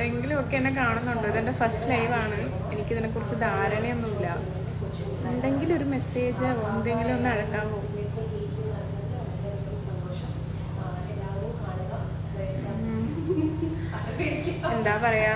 ആരെങ്കിലും ഒക്കെ എന്നെ കാണുന്നുണ്ടോ ഇതെന്റെ ഫസ്റ്റ് ലൈവാണ് എനിക്കിതിനെ കുറിച്ച് ധാരണയൊന്നുമില്ല ഉണ്ടെങ്കിൽ ഒരു മെസ്സേജ് എന്തെങ്കിലും ഒന്ന് അഴക്കാവോ ഉം. എന്താ പറയാ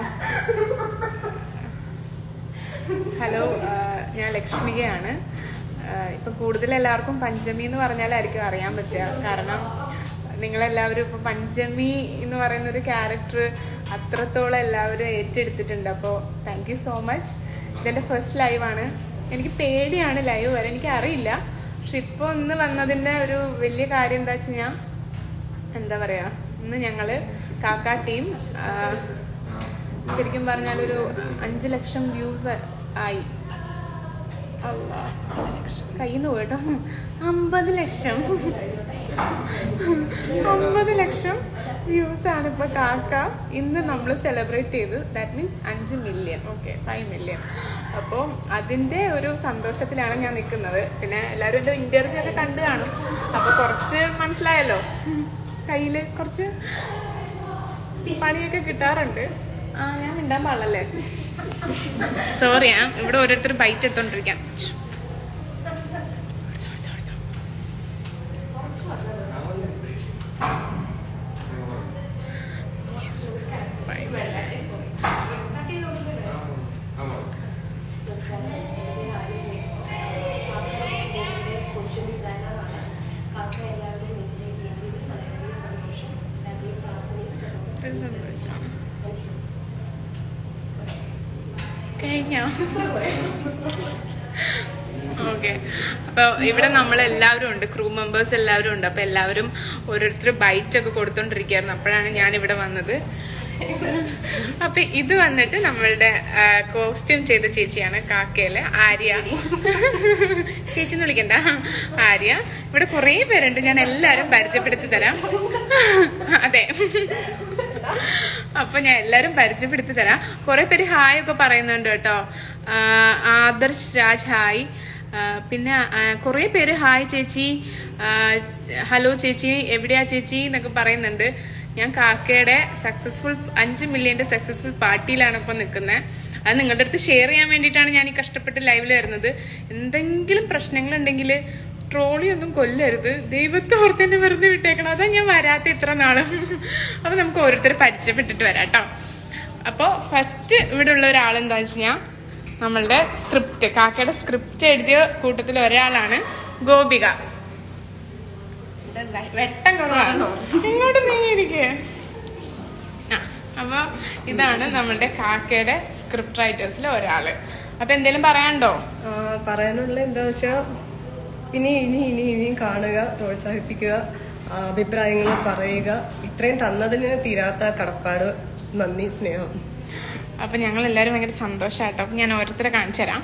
ഹലോ ആ, ഞാൻ ലക്ഷ്മികയാണ് ആ, ഇപ്പൊ കൂടുതൽ എല്ലാവർക്കും പഞ്ചമി എന്ന് പറഞ്ഞാലായിരിക്കും അറിയാൻ പറ്റുക കാരണം നിങ്ങളെല്ലാവരും ഇപ്പൊ പഞ്ചമി എന്ന് പറയുന്ന ഒരു ക്യാരക്ടർ അത്രത്തോളം എല്ലാവരും ഏറ്റെടുത്തിട്ടുണ്ട് അപ്പോൾ താങ്ക് യു സോ മച്ച് ഇതെന്റെ ഫസ്റ്റ് ലൈവാണ് എനിക്ക് പേടിയാണ് ലൈവ് വരെ എനിക്ക് അറിയില്ല പക്ഷെ ഇപ്പോൾ ഇന്ന് വന്നതിന്റെ ഒരു വലിയ കാര്യം എന്താ വെച്ച് കഴിഞ്ഞാൽ എന്താ പറയാ ഇന്ന് ഞങ്ങള് കാക്ക ടീം ശരിക്കും പറഞ്ഞാൽ ഒരു അഞ്ച് ലക്ഷം വ്യൂസ് ആയി അല്ലാ കയ്യിൽ നിന്ന് പോയിട്ടോ അമ്പത് ലക്ഷം അമ്പത് ലക്ഷം വ്യൂസ് ആണ് ഇപ്പൊ കാക്ക ഇന്ന് നമ്മൾ സെലിബ്രേറ്റ് ചെയ്ത് ദാറ്റ് മീൻസ് അഞ്ച് മില്യൺ ഓക്കെ ഫൈവ് മില്യൺ അപ്പോൾ അതിന്റെ ഒരു സന്തോഷത്തിലാണ് ഞാൻ നിൽക്കുന്നത് പിന്നെ എല്ലാവരും എൻ്റെ ഇന്റർവ്യൂ ഒക്കെ കണ്ടു കാണും അപ്പോൾ കുറച്ച് മനസ്സിലായല്ലോ കയ്യിൽ കുറച്ച് പണിയൊക്കെ കിട്ടാറുണ്ട് ആ ഞാൻ മിണ്ടാൻ പാടില്ലല്ലേ സോറി ആ ഇവിടെ ഓരോരുത്തർ ബൈറ്റ് എടുത്തോണ്ടിരിക്കാം സന്തോഷം കഴിഞ്ഞോ ഓക്കെ അപ്പൊ ഇവിടെ നമ്മൾ എല്ലാവരും ഉണ്ട് ക്രൂ മെമ്പേഴ്സ് എല്ലാവരും ഉണ്ട് അപ്പൊ എല്ലാവരും ഓരോരുത്തർ ബൈറ്റ് ഒക്കെ കൊടുത്തോണ്ടിരിക്കുകയായിരുന്നു അപ്പോഴാണ് ഞാൻ ഇവിടെ വന്നത് അപ്പൊ ഇത് വന്നിട്ട് നമ്മളുടെ കോസ്റ്റ്യൂം ചെയ്ത ചേച്ചിയാണ് കാക്കയിലെ ആര്യ ചേച്ചി എന്ന് വിളിക്കണ്ട ആര്യ ഇവിടെ കുറേ പേരുണ്ട് ഞാൻ എല്ലാരും പരിചയപ്പെടുത്തി തരാം അതെ അപ്പൊ ഞാൻ എല്ലാരും പരിചയപ്പെടുത്തി തരാം കുറെ പേര് ഹായ് ഒക്കെ പറയുന്നുണ്ട് കേട്ടോ ആ, ആദർശ് രാജ് ഹായ് ആ, പിന്നെ കുറെ പേര് ഹായ് ചേച്ചി ആ, ഹലോ ചേച്ചി എവിടെയാ ചേച്ചി എന്നൊക്കെ പറയുന്നുണ്ട് ഞാൻ കാക്കയുടെ സക്സസ്ഫുൾ അഞ്ച് മില്യന്റെ സക്സസ്ഫുൾ പാർട്ടിയിലാണ് ഇപ്പൊ നിൽക്കുന്നത് അത് നിങ്ങളുടെ അടുത്ത് ഷെയർ ചെയ്യാൻ വേണ്ടിയിട്ടാണ് ഞാൻ ഈ കഷ്ടപ്പെട്ട് ലൈവിൽ വരുന്നത് എന്തെങ്കിലും പ്രശ്നങ്ങളുണ്ടെങ്കിൽ ട്രോളി ഒന്നും കൊല്ലരുത് ദൈവത്തെ ഓർത്ത് തന്നെ വെറുതെ വിട്ടേക്കണം അതാ ഞാൻ വരാത്ത ഇത്ര നാളും അപ്പൊ നമുക്ക് ഓരോരുത്തർ പരിചയപ്പെട്ടിട്ട് വരാം കേട്ടോ അപ്പോൾ ഫസ്റ്റ് ഇവിടെ ഉള്ള ഒരാളെന്താ വെച്ച് കഴിഞ്ഞാൽ നമ്മളുടെ സ്ക്രിപ്റ്റ് കാക്കയുടെ സ്ക്രിപ്റ്റ് എഴുതിയ കൂട്ടത്തിൽ ഒരാളാണ് ഗോപിക ഇതെന്താ, വെട്ടം കുറവാണോ ഇങ്ങോട്ട് നീങ്ങിയിരിക്കേ ആ അപ്പൊ ഇതാണ് നമ്മളുടെ കാക്കയുടെ സ്ക്രിപ്റ്റ് റൈറ്റേഴ്സിൽ ഒരാള് അപ്പൊ എന്തേലും പറയാനുണ്ടോ ആ, പറയാനുള്ള എന്താ വെച്ചാൽ ഇനി ഇനി ഇനി ഇനിയും കാണുക പ്രോത്സാഹിപ്പിക്കുക ആ, അഭിപ്രായങ്ങൾ പറയുക ഇത്രയും തന്നതിന് തീരാത്ത കടപ്പാട് നന്ദി സ്നേഹം അപ്പൊ ഞങ്ങൾ എല്ലാവരും ഭയങ്കര സന്തോഷാട്ടോ അപ്പൊ ഞാൻ ഓരോരുത്തരെ കാണിച്ചു തരാം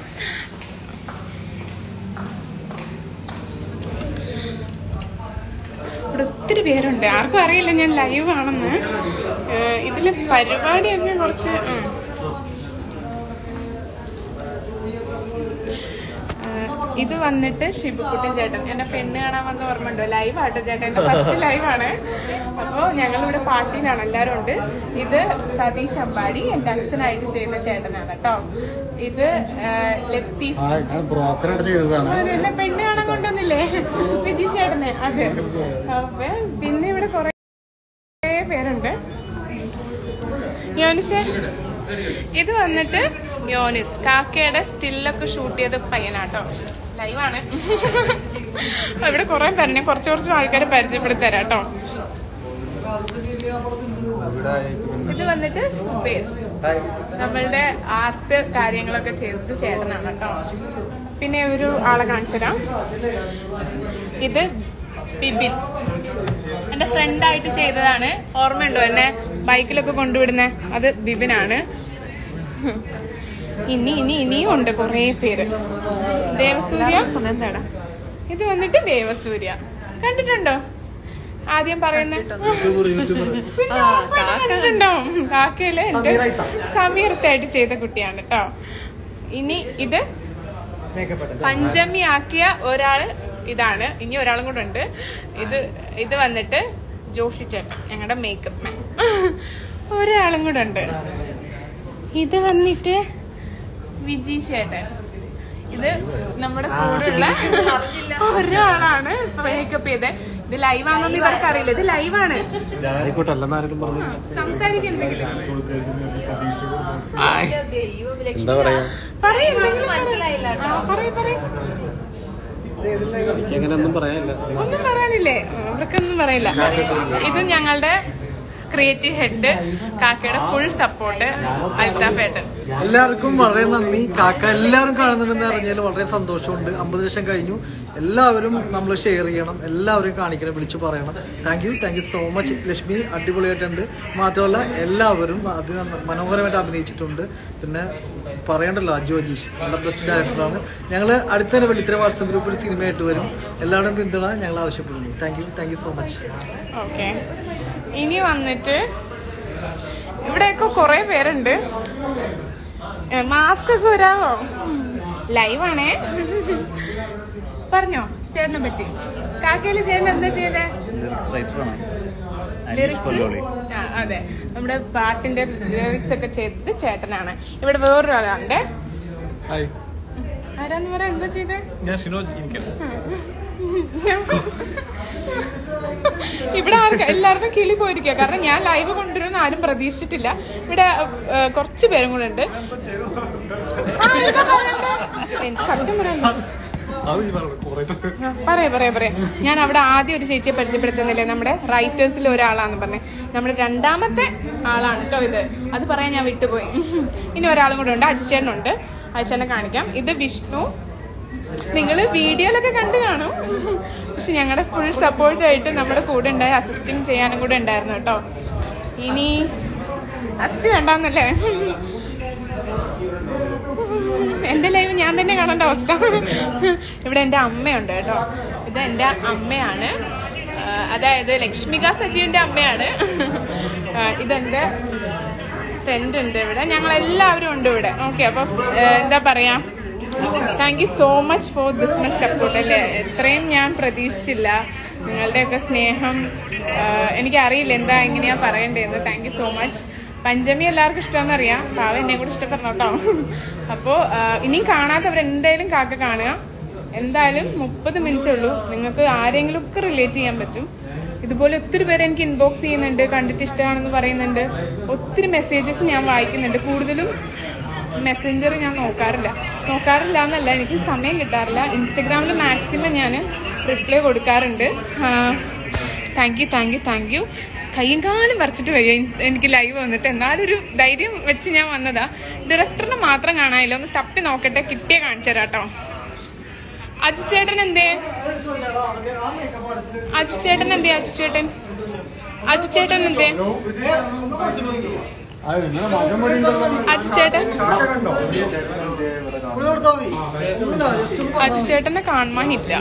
ഇവിടെ ഒത്തിരി പേരുണ്ട് ആർക്കും അറിയില്ല ഞാൻ ലൈവ് ആണെന്ന് ഏഹ് ഇതില് പരിപാടിയൊക്കെ കുറച്ച് ഉം. ഏഹ് ഇത് വന്നിട്ട് ഷിബുക്കുട്ടൻ ചേട്ടൻ എന്റെ പെണ്ണ് കാണാൻ വന്ന ഓർമ്മയുണ്ടോ ലൈവ് ആട്ടോ ചേട്ടൻ എന്റെ ഫസ്റ്റ് ലൈവാണ് അപ്പോ ഞങ്ങളിവിടെ പാർട്ടിയിലാണ് എല്ലാവരും ഉണ്ട് ഇത് സതീഷ് അമ്പാടി എന്റെ അച്ഛനായിട്ട് ചെയ്യുന്ന ചേട്ടനാണ് കേട്ടോ ഇത് ഏഹ് ലത്തീഫ് ആ ഞാൻ ബ്രോക്കറായിട്ട് ചെയ്തതാണ് അത് എന്നെ പെണ്ണ് കാണാൻ കൊണ്ടുവന്നില്ലേ വിജി ചേട്ടന് അതെ അപ്പൊ പിന്നെ ഇവിടെ കൊറേ പേരുണ്ട് യോനിസെ ഇത് വന്നിട്ട് യോനിസ് കാക്കയുടെ സ്റ്റില്ലൊക്കെ ഷൂട്ട് ചെയ്ത പയ്യനാട്ടോ ലൈവാണ് അപ്പൊ ഇവിടെ കുറെ പേരെ കുറച്ച് കുറച്ച് ആൾക്കാരെ പരിചയപ്പെടുത്തി തരാം കേട്ടോ ഇവിടെ ഇത് വന്നിട്ട് സുബേർ ഹായ്. നമ്മളുടെ ആർട്ട് കാര്യങ്ങളൊക്കെ ചെയ്തത് ചേട്ടനാണ് കേട്ടോ പിന്നെ ഒരു ആളെ കാണിച്ചുതരാം ഇത് ബിബിൻ എന്റെ ഫ്രണ്ടായിട്ട് ചെയ്തതാണ് ഓർമ്മയുണ്ടോ എന്നെ ബൈക്കിലൊക്കെ കൊണ്ടുവിടുന്ന അത് ബിബിനാണ് ഇനി ഇനി ഇനിയും ഉണ്ട് കുറേ പേര് ദേവസൂര്യ ഇത് വന്നിട്ട് ദേവസൂര്യ കണ്ടിട്ടുണ്ടോ ആദ്യം പറയുന്ന യൂട്യൂബർ യൂട്യൂബർ പിന്നെ ഉറപ്പായിട്ടും കണ്ടിട്ടുണ്ടാവും കാക്കയില് എന്റെ സമീറൈത്ത. സമീർത്തായിട്ട് ചെയ്ത കുട്ടിയാണ് കേട്ടോ ഇനി ഇത് മേക്കപ്പ് പഞ്ചമി ആക്കിയ ഒരാള് ഇതാണ് ഇനി ഒരാളും കൂടെ ഉണ്ട് ഇത് ഇത് വന്നിട്ട് ജോഷി ചേട്ടൻ ഞങ്ങളുടെ മേക്കപ്പ് മാൻ ഒരാളും കൂടെ ഉണ്ട് ഇത് വന്നിട്ട് വിജി ചേട്ടൻ ഇത് നമ്മുടെ കൂടെയുള്ള ഒരാളാണ് മേക്കപ്പ് ചെയ്ത് ഇത് ലൈവാണെന്ന് ഇവർക്ക് അറിയില്ല ഇത് ലൈവാണ് ആയിക്കോട്ടെ അല്ലെന്ന് ആരെങ്കിലും പറഞ്ഞു സംസാരിക്കുന്നെങ്കിലും എന്താ പറയാ പറയൂ പറയൂ പറയൂ എനിക്ക് അങ്ങനെ ഒന്നും പറയാനില്ല ഒന്നും പറയാനില്ലേ അവർക്കൊന്നും പറയില്ല ഇത് ഞങ്ങളുടെ ക്രിയേറ്റീവ് ഹെഡ് കാക്കയുടെ ഫുൾ സപ്പോർട്ട് അൽത്താഫ് ഏട്ടൻ എല്ലാവർക്കും വളരെ നന്ദി കാക്ക എല്ലാവരും കാണുന്നുണ്ടെന്ന് അറിഞ്ഞാൽ വളരെ സന്തോഷമുണ്ട് അമ്പത് ലക്ഷം കഴിഞ്ഞു എല്ലാവരും നമ്മൾ ഷെയർ ചെയ്യണം എല്ലാവരും കാണിക്കണം വിളിച്ചു പറയണം thank you thank you so much Lakshmi അടിപൊളിയായിട്ടുണ്ട് മാത്രമല്ല എല്ലാവരും അത് മനോഹരമായിട്ട് അഭിനയിച്ചിട്ടുണ്ട് പിന്നെ പറയണ്ടല്ലോ അജു അജീഷ് നല്ല ബെസ്റ്റ് ഡയറക്ടറാണ് ഞങ്ങൾ അടുത്ത തന്നെ വെള്ളിത്തിര വാട്സപ്പ് ഗ്രൂപ്പിൽ സിനിമയായിട്ട് വരും എല്ലാവരുടെയും പിന്തുണ ഞങ്ങൾ ആവശ്യപ്പെടുന്നു thank you thank you so much okay ഇനി വന്നിട്ട് ഇവിടെയൊക്കെ കുറെ പേരുണ്ട് മാസ്ക് ഒക്കെ വരാമോ ലൈവാണേ പറഞ്ഞോ ചേട്ടനെ പറ്റി കാക്കയില് ചേട്ടൻ എന്താ ചെയ്തേ ലിറിക്സ് ആ അതെ നമ്മുടെ പാട്ടിന്റെ ലിറിക്സ് ഒക്കെ ചെയ്തത് ചേട്ടനാണ് ഇവിടെ വേറൊരാളുണ്ട് ഹായ് ആരാന്ന് പറയാ എന്താ ചെയ്തേ ഞാൻ ഷിനോജ് ഇരിക്കൽ ഇവിടെ ആർക്കും എല്ലാവർക്കും കിളി പോയിരിക്കുക കാരണം ഞാൻ ലൈവ് കൊണ്ടുവരുന്ന ആരും പ്രതീക്ഷിച്ചിട്ടില്ല ഇവിടെ ഏ, കുറച്ച് പേരും കൂടെ ഉണ്ട് ആ, എന്താ പറയണ്ടേ? എനിക്ക് സത്യം പറയാലോ അത് ഈ പറഞ്ഞു കുറെ പറയാ പറയാ പറയാ ഞാൻ അവിടെ ആദ്യം ഒരു ചേച്ചിയെ പരിചയപ്പെടുത്തുന്നില്ലേ നമ്മുടെ റൈറ്റേഴ്സിൽ ഒരാളാന്ന് പറഞ്ഞ് നമ്മുടെ രണ്ടാമത്തെ ആളാണ് കേട്ടോ ഇത് അത് പറയാൻ ഞാൻ വിട്ടുപോയി ഇനി ഒരാളും കൂടെ ഉണ്ട് അജിച്ചേട്ടനുണ്ട് അജിച്ചേട്ടനെ കാണിക്കാം ഇത് വിഷ്ണു നിങ്ങൾ വീഡിയോയിലൊക്കെ കണ്ടു കാണും പക്ഷെ ഞങ്ങളുടെ ഫുൾ സപ്പോർട്ടായിട്ട് നമ്മുടെ കൂടെ ഉണ്ടായി അസിസ്റ്റിങ് ചെയ്യാനും കൂടെ ഉണ്ടായിരുന്നു കേട്ടോ ഇനി അസിസ്റ്റ് വേണ്ടാന്നല്ലേ എന്റെ ലൈവ് ഞാൻ തന്നെ കാണേണ്ട അവസ്ഥ ഇവിടെ എന്റെ അമ്മയുണ്ട് കേട്ടോ ഇത് എന്റെ അമ്മയാണ് ആ, അതായത് ലക്ഷ്മിക സജീവിന്റെ അമ്മയാണ് ആ, ഇതെന്റെ ഫ്രണ്ട് ഉണ്ട് ഇവിടെ ഞങ്ങൾ എല്ലാവരും ഉണ്ട് ഇവിടെ ഓക്കെ അപ്പൊ ആ, എന്താ പറയാ thank you so much for this much support അല്ലേ എത്രയും ഞാൻ പ്രതീക്ഷിച്ചില്ല നിങ്ങളുടെയൊക്കെ സ്നേഹം ആ, എനിക്കറിയില്ല എന്താ എങ്ങനെയാ പറയണ്ടേന്ന് thank you so much Panchami എല്ലാവർക്കും ഇഷ്ടമാണെന്ന് അറിയാം പാവ എന്നെ കൂടെ ഇഷ്ടപ്പെടണം കേട്ടോ അപ്പോൾ ഇനിയും കാണാത്തവർ എന്തായാലും കാക്ക കാണുക എന്തായാലും മുപ്പത് മിനിറ്റേ ഉള്ളൂ നിങ്ങൾക്ക് ആരെങ്കിലും ഒക്കെ റിലേറ്റ് ചെയ്യാൻ പറ്റും ഇതുപോലെ ഒത്തിരി പേര് എനിക്ക് ഇൻബോക്സ് ചെയ്യുന്നുണ്ട് കണ്ടിട്ട് ഇഷ്ടമാണെന്ന് പറയുന്നുണ്ട് ഒത്തിരി മെസ്സേജസ് ഞാൻ വായിക്കുന്നുണ്ട് കൂടുതലും മെസ്സഞ്ചർ ഞാൻ നോക്കാറില്ല നോക്കാറില്ല എന്നല്ല എനിക്ക് സമയം കിട്ടാറില്ല ഇൻസ്റ്റഗ്രാമിൽ മാക്സിമം ഞാൻ റിപ്ലൈ കൊടുക്കാറുണ്ട് thank you thank you thank you കയ്യും കാലും വരച്ചിട്ട് വയ്യ എനിക്ക് ലൈവ് വന്നിട്ട് എന്നാലൊരു ധൈര്യം വെച്ച് ഞാൻ വന്നതാ ഡയറക്ടറിനെ മാത്രം കാണാനില്ല ഒന്ന് തപ്പി നോക്കട്ടെ കിട്ടിയ കാണിച്ചു തരാം കേട്ടോ അജു ചേട്ടൻ എന്തേ അജു ചേട്ടൻ എന്തേ അജു ചേട്ടൻ അജു ചേട്ടൻ എന്തേ അജു ചേട്ടൻ അജു ചേട്ടനെ കാണാനില്ല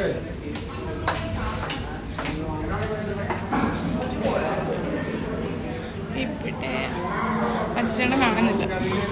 ഇവിടെ അജു ചേട്ടനെ കാണുന്നില്ല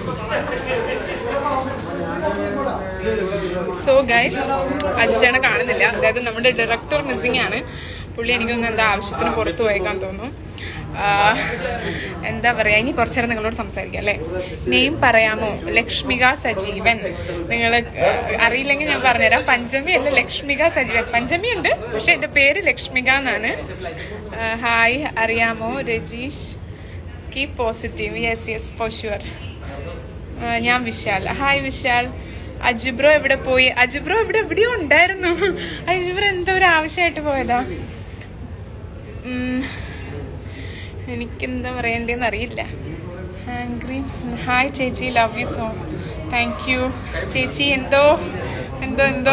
സോ ഗൈസ് അജിച്ചേനെ കാണുന്നില്ല അതായത് നമ്മുടെ ഡയറക്ടർ മിസ്സിംഗ് ആണ് പുള്ളി എനിക്കൊന്ന് എന്താ ആവശ്യത്തിന് പുറത്തു പോയേക്കാൻ തോന്നുന്നു ആ, എന്താ പറയാ ഇനി കുറച്ചേരം നിങ്ങളോട് സംസാരിക്കാം അല്ലേ നെയിം പറയാമോ ലക്ഷ്മിക സജീവൻ നിങ്ങൾ അറിയില്ലെങ്കിൽ ഞാൻ പറഞ്ഞുതരാം പഞ്ചമി അല്ല ലക്ഷ്മിക സജീവൻ പഞ്ചമി ഉണ്ട് പക്ഷെ എന്റെ പേര് ലക്ഷ്മിക എന്നാണ് ആ, ഹായ് അറിയാമോ Rajeesh keep positive yes yes for sure ആ, ഞാൻ വിശാൽ ഹായ് വിശാൽ അജുബ്രോ എവിടെ പോയി അജുബ്രോ ഇവിടെ എവിടെയോ ഉണ്ടായിരുന്നു അജുബ്രോ എന്തോ ഒരു ആവശ്യമായിട്ട് പോയതാ ഉം, എനിക്കെന്താ പറയണ്ടേന്ന് അറിയില്ല ആംഗ്രി ഹായ് ചേച്ചി love you so thank you ചേച്ചി എന്തോ എന്തോ എന്തോ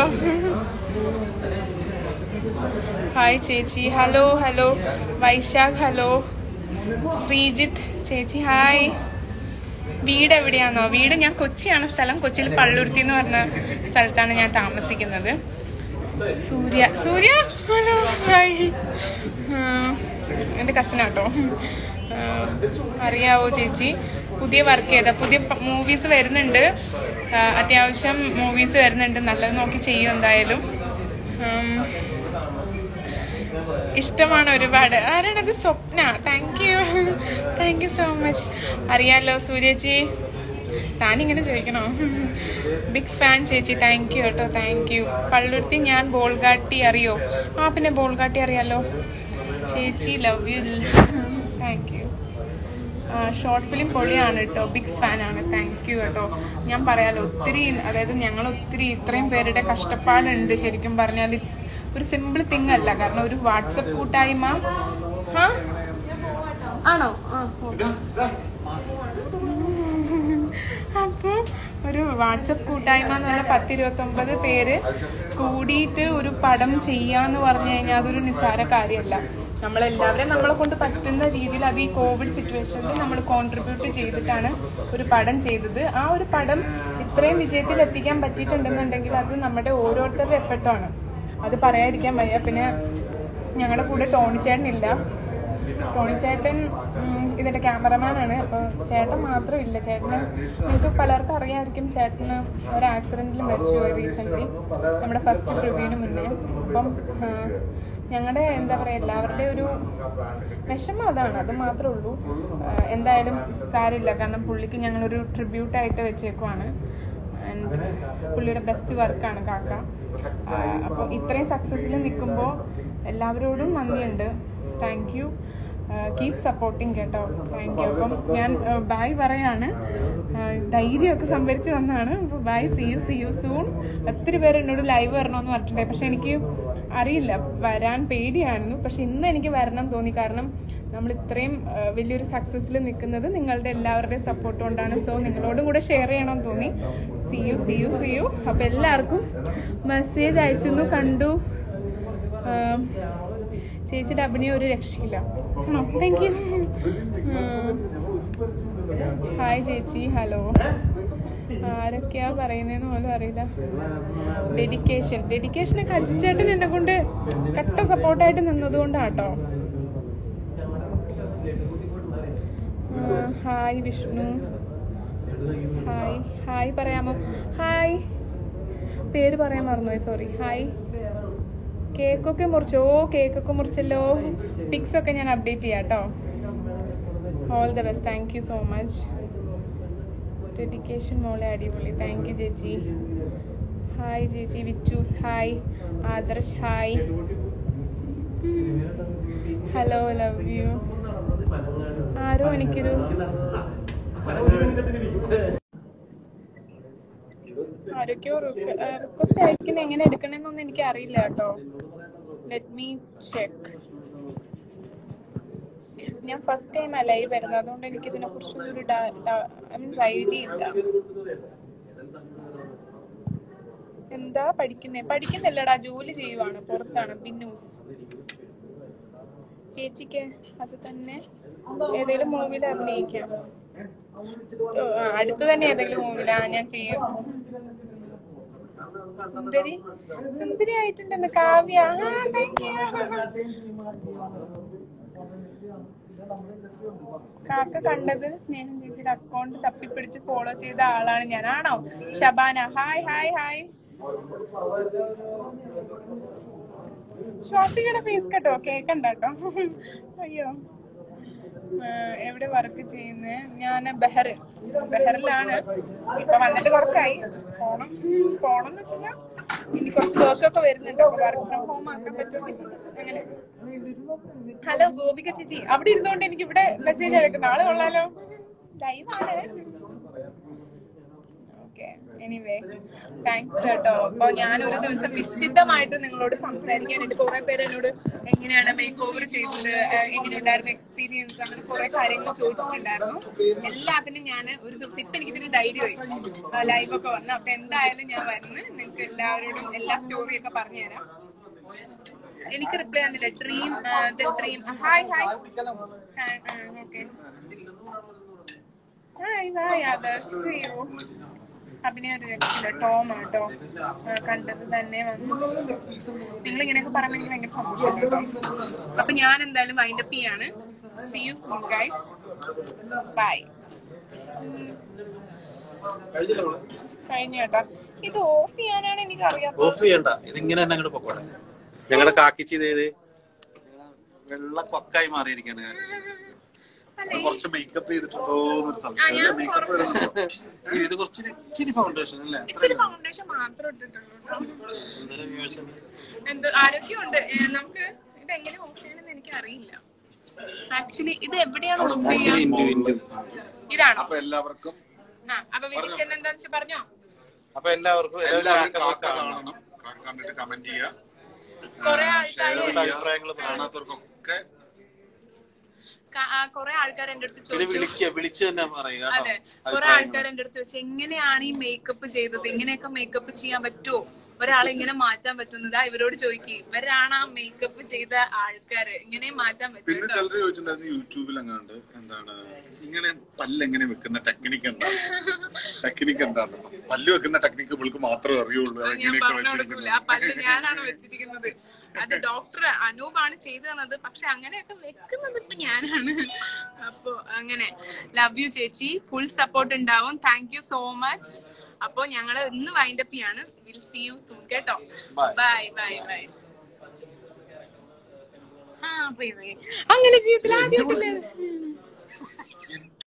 ഹായ് ചേച്ചി hello hello Vaishakh hello Sreejith ചേച്ചി ഹായ് വീട് എവിടെയാണോ വീട് ഞാൻ കൊച്ചിയാണ് സ്ഥലം കൊച്ചിയിൽ പള്ളുരുത്തി എന്ന് പറഞ്ഞ സ്ഥലത്താണ് ഞാൻ താമസിക്കുന്നത് സൂര്യ സൂര്യ ഹലോ ഹായ് എൻ്റെ കസിനാട്ടോ അറിയാവോ ചേച്ചി പുതിയ വർക്ക് ചെയ്ത പുതിയ മൂവീസ് വരുന്നുണ്ട് ആ, അത്യാവശ്യം മൂവീസ് വരുന്നുണ്ട് നല്ലത് നോക്കി ചെയ്യും എന്തായാലും ഉം, ഇഷ്ടമാണ് ഒരുപാട് ആരാണത് Swapna thank you thank you so much അറിയാലോ സൂര്യജി താനിങ്ങനെ ചോദിക്കണോ ബിഗ് ഫാൻ ചേച്ചി താങ്ക് യു കേട്ടോ താങ്ക് യു പള്ളുരുത്തി ഞാൻ ബോൾഗാട്ടി അറിയോ ആ പിന്നെ ബോൾഗാട്ടി അറിയാലോ ചേച്ചി love you thank you short film പൊളിയാണ് കേട്ടോ ബിഗ് ഫാൻ ആണ് താങ്ക് യു കേട്ടോ ഞാൻ പറയാലോ ഒത്തിരി അതായത് ഞങ്ങൾ ഒത്തിരി ഇത്രയും പേരുടെ കഷ്ടപ്പാടുണ്ട് ശരിക്കും പറഞ്ഞാൽ ഇത് ഒരു സിമ്പിൾ തിങ് അല്ല കാരണം ഒരു വാട്സപ്പ് കൂട്ടായ്മ ആ ആണോ ആ ഓക്കെ അപ്പോൾ ഒരു വാട്സപ്പ് കൂട്ടായ്മ എന്ന് പറഞ്ഞാൽ പത്ത് ഇരുപത്തൊമ്പത് പേര് കൂടിയിട്ട് ഒരു പടം ചെയ്യാന്ന് പറഞ്ഞു കഴിഞ്ഞാൽ അതൊരു നിസ്സാര കാര്യമല്ല നമ്മളെല്ലാവരെയും നമ്മളെ കൊണ്ട് പറ്റുന്ന രീതിയിൽ അത് ഈ കോവിഡ് സിറ്റുവേഷനിൽ നമ്മൾ കോൺട്രിബ്യൂട്ട് ചെയ്തിട്ടാണ് ഒരു പടം ചെയ്തത് ആ ഒരു പടം ഇത്രയും വിജയത്തിൽ എത്തിക്കാൻ പറ്റിയിട്ടുണ്ടെന്നുണ്ടെങ്കിൽ അത് നമ്മുടെ ഓരോരുത്തരുടെ എഫർട്ടാണ് അത് പറയാതിരിക്കാൻ വയ്യ പിന്നെ ഞങ്ങളുടെ കൂടെ ടോണി ചേട്ടനില്ല ടോണി ചേട്ടൻ ഉം, ഇതിന്റെ ക്യാമറമാനാണ് അപ്പൊ ചേട്ടൻ മാത്രമില്ല ചേട്ടന് നിങ്ങൾക്ക് പലർക്കും അറിയാമായിരിക്കും ചേട്ടന് ഒരു ആക്സിഡന്റിൽ മരിച്ചുപോയി റീസെന്റ് നമ്മുടെ ഫസ്റ്റ് പ്രിവ്യൂവിന് മുന്നേ അപ്പം ഞങ്ങളുടെ എന്താ പറയാ എല്ലാവരുടെയും ഒരു വിഷമം അതാണ് അത് മാത്രമേ ഉള്ളൂ ആ, എന്തായാലും സാരമില്ല കാരണം പുള്ളിക്ക് ഞങ്ങളൊരു ട്രിബ്യൂട്ടായിട്ട് വെച്ചേക്കുവാണ് ആൻഡ് പുള്ളിയുടെ ബെസ്റ്റ് വർക്കാണ് കാക്ക അപ്പോൾ ഇത്രയും സക്സസ്സിൽ നിൽക്കുമ്പോൾ എല്ലാവരോടും നന്ദിയുണ്ട് താങ്ക് യു കീപ് സപ്പോർട്ടിങ് കേട്ടോ താങ്ക് യു അപ്പം ഞാൻ ബായ് പറയാണ് ആ, ധൈര്യമൊക്കെ സംഭരിച്ച് വന്നതാണ് അപ്പോൾ bye see you see you soon ഒത്തിരി പേര് എന്നോട് ലൈവ് വരണമെന്ന് പറഞ്ഞിട്ടുണ്ടായി പക്ഷെ എനിക്ക് അറിയില്ല വരാൻ പേടിയായിരുന്നു പക്ഷെ ഇന്ന് എനിക്ക് വരണം തോന്നി കാരണം നമ്മൾ ഇത്രയും ആ, വലിയൊരു സക്സസ്സിൽ നിൽക്കുന്നത് നിങ്ങളുടെ എല്ലാവരുടെയും സപ്പോർട്ട് കൊണ്ടാണ് സോ നിങ്ങളോടും കൂടെ ഷെയർ ചെയ്യണമെന്ന് തോന്നി see you see you see you അപ്പൊ എല്ലാവർക്കും മെസ്സേജ് അയച്ചു കണ്ടു ആ, ചേച്ചിയുടെ അഭിനയം ഒരു രക്ഷയില്ല ആണോ താങ്ക് യു ഹായ് ചേച്ചി ഹലോ ആരൊക്കെയാ പറയുന്നതെന്ന് പോലും അറിയില്ല ഡെഡിക്കേഷൻ ഡെഡിക്കേഷനൊക്കെ അജിച്ചേട്ടൻ എന്നെ കൊണ്ട് കട്ട സപ്പോർട്ടായിട്ട് നിന്നതുകൊണ്ടാട്ടോ ഹായ് വിഷ്ണു ഹായ് ഹായ് പറയാമോ ഹായ് പേര് പറയാൻ മറന്നുപോയി സോറി ഹായ് കേക്കൊക്കെ മുറിച്ചോ ഓ കേക്കൊക്കെ മുറിച്ചല്ലോ പിക്സ് ഒക്കെ ഞാൻ അപ്ഡേറ്റ് ചെയ്യാം കേട്ടോ all the best thank you so much dedication മോളെ അടിപൊളി താങ്ക് യു ചേച്ചി ഹായ് ചേച്ചി Vichus hi Adarsh hi hello love you ആരോ എനിക്കൊരു ആരൊക്കെയോ റിക്വസ്റ്റ് അയക്കുന്ന എങ്ങനെ എടുക്കണമെന്നൊന്നും എനിക്ക് അറിയില്ല കേട്ടോ ലെറ്റ് മീ ചെക്ക് ഞാൻ ഫസ്റ്റ് ടൈം ലൈവ് വരുന്നത് അതുകൊണ്ട് എനിക്ക് ഇതിനെ കുറിച്ചൊന്നും ഒരു മീൻസ് ഐഡിയ ഇല്ല എന്താ പഠിക്കുന്നേ പഠിക്കുന്നില്ലടാ ജോലി ചെയ്യുവാണ് പുറത്താണ് ബിന്നൂസ് ചേച്ചിക്ക് അത് തന്നെ ഏതെങ്കിലും മൂവിയിൽ അഭിനയിക്കാം ഓ, ആ, അടുത്ത് തന്നെ ഏതെങ്കിലും മൂവിലാ ഞാൻ ചെയ്യും സുന്ദരി സുന്ദരി ആയിട്ടുണ്ടെന്ന് കാവ്യ ആ താങ്ക് യു കാക്ക കണ്ടത് സ്നേഹം ചേച്ചിയുടെ അക്കൗണ്ട് തപ്പിപ്പിടിച്ച് ഫോളോ ചെയ്ത ആളാണ് ഞാൻ ആണോ ഷബാന ഹായ് ഹായ് ഹായ് ശ്വാസികയുടെ ഫേസ് കേട്ടോ കേക്കണ്ട കേട്ടോ അയ്യോ ആ, എവിടെ വർക്ക് ചെയ്യുന്നത് ഞാൻ ബെഹർ ബെഹറിലാണ് ഇപ്പൊ വന്നിട്ട് കുറച്ചായി പോണം പോണം എന്ന് വെച്ചാൽ ഇനി കുറച്ച് വർക്കൊക്കെ വരുന്നുണ്ട് അപ്പൊ വർക്ക് ഫ്രം ഹോം ആക്കാൻ പറ്റും അങ്ങനെ ഹലോ ഗോപിക ചേച്ചി അവിടെ ഇരുന്നുകൊണ്ട് എനിക്ക് ഇവിടെ മെസ്സേജ് അയക്കുന്ന ആള് കൊള്ളാലോ ലൈവാണ് ഓക്കെ എനിവേ താങ്ക്സ് കേട്ടോ അപ്പൊ ഞാനൊരു ദിവസം നിശ്ചിതമായിട്ട് നിങ്ങളോട് സംസാരിക്കാനായിട്ട് കുറെ പേര് എന്നോട് എങ്ങനെയാണ് മേക്ക് ഓവർ ചെയ്തത് ഏഹ് എങ്ങനെയുണ്ടായിരുന്നു എക്സ്പീരിയൻസ് അങ്ങനെ കുറെ കാര്യങ്ങൾ ചോദിച്ചിട്ടുണ്ടായിരുന്നു എല്ലാത്തിനും ഞാൻ ഒരു ദിവസം ഇപ്പൊ എനിക്ക് ഇതിന് ധൈര്യമായി ലൈവ് ഒക്കെ വന്നു അപ്പൊ എന്തായാലും ഞാൻ വരുന്നു നിങ്ങൾക്ക് എല്ലാവരോടും എല്ലാ സ്റ്റോറിയൊക്കെ പറഞ്ഞുതരാം എനിക്ക് റിപ്ലൈ തന്നില്ല dream dream hi hi okay hi hi Adarsh അയ്യോ അഭിനയ ഒരു രക്ഷയില്ല ടോം കേട്ടോ ആ, കണ്ടത് തന്നെ വന്നു നിങ്ങൾ ഇങ്ങനെയൊക്കെ പറയുമ്പോൾ എനിക്ക് ഭയങ്കര സന്തോഷം കേട്ടോ അപ്പൊ ഞാൻ എന്തായാലും വൈൻഡപ്പ് ചെയ്യാണ് see you soon guys bye കഴിഞ്ഞു കേട്ടോ ഇത് ഓഫ് ചെയ്യാനാണ് എനിക്ക് അറിയാത്തത് ഓഫ് ചെയ്യണ്ട ഇതിങ്ങനെ തന്നെ അങ്ങോട്ട് പൊക്കോടെ ഞങ്ങളുടെ കാക്കിച്ചി ചെയ്ത് വെള്ള കൊക്കായി മാറിയിരിക്കാണ് നമ്മള് കുറച്ച് മേക്കപ്പ് ചെയ്തിട്ടുണ്ടോ എന്നൊരു ആ, ഞാൻ സംശയം മേക്കപ്പ് വരുന്നുണ്ടോ ഏ, ഇത് കുറച്ച് ഇച്ചിരി ഫൗണ്ടേഷൻ അല്ലേ ഇച്ചിരി ഫൗണ്ടേഷൻ മാത്രം ഇട്ടിട്ടുള്ളൂ കേട്ടോ എന്തായാലും viewers ഉണ്ട്. എന്തോ ആരോഗ്യമുണ്ട് ഏ, നമുക്ക് ഇത് എങ്ങനെ ഓഫ് ചെയ്യണമെന്ന് എനിക്ക് അറിയില്ല ആക്ച്വലി ഇത് എവിടെയാണ് ഓഫ് Actually, ചെയ്യാ ഇൻഡു, ഇൻഡു. ഇതാണോ അപ്പൊ എല്ലാവർക്കും ആ അപ്പൊ വിനിഷൻ എന്താ വെച്ച് പറഞ്ഞോ അപ്പൊ എല്ലാവർക്കും എല്ലാവരും കാക്ക കാണണം കാക്ക കണ്ടിട്ട് കമന്റ് ചെയ്യുക കുറെ ഷെയർ ആൾക്കാര് അഭിപ്രായങ്ങൾ കാണാത്തവർക്കൊക്കെ ക- ആ, കുറെ ആൾക്കാർ എന്റെ അടുത്ത് പിന്നെ ചോദിച്ചു വിളിക്കുക വിളിച്ച് തന്നെ പറയുക അതെ കേട്ടോ. കുറെ ആൾക്കാർ എന്റെ അടുത്ത് ചോദിച്ചു എങ്ങനെയാണ് ഈ മേക്കപ്പ് ചെയ്തത് ഇങ്ങനെയൊക്കെ മേക്കപ്പ് ചെയ്യാൻ പറ്റുമോ ഒരാളെ ഇങ്ങനെ മാറ്റാൻ പറ്റുന്നതാ ഇവരോട് ചോദിക്കും ഇവരാണ് ആ മേക്കപ്പ് ചെയ്ത ആൾക്കാര് ഇങ്ങനെ മാറ്റാൻ പറ്റും പിന്നെ കേട്ടോ. ചിലർ ചോദിച്ചിട്ടുണ്ടായിരുന്നു യൂട്യൂബിൽ എങ്ങാണ്ട് എന്താണ് ഇങ്ങനെ പല്ല് എങ്ങനെ വെക്കുന്ന ടെക്നിക്ക് എന്താണ് ടെക്നിക്ക് എന്താണ് പല്ല് വെക്കുന്ന ടെക്നിക്ക് ഇവൾക്ക് മാത്രമേ അറിയുള്ളൂ അത് ഞാൻ എങ്ങനെയൊക്കെ പറഞ്ഞു കൊടുക്കൂല ആ പല്ല് ഞാനാണ് വെച്ചിരിക്കുന്നത് അത് ഡോക്ടർ അനൂപാണ് ചെയ്തു തന്നത് പക്ഷെ അങ്ങനെയൊക്കെ വെക്കുന്നത് ഇപ്പൊ ഞാനാണ് അപ്പൊ അങ്ങനെ ലവ് യു ചേച്ചി ഫുൾ സപ്പോർട്ട് ഉണ്ടാവും താങ്ക് യു സോ മച്ച് അപ്പൊ ഞങ്ങള് ഇന്ന് വൈൻഡപ്പ് ചെയ്യാണ് വിൽ സി യു സൂൺ കേട്ടോ Bye. ബൈ ബൈ ബൈ ആ പോയി പോയി അങ്ങനെ ജീവിതത്തിൽ ആദ്യമായിട്ടില്ലേ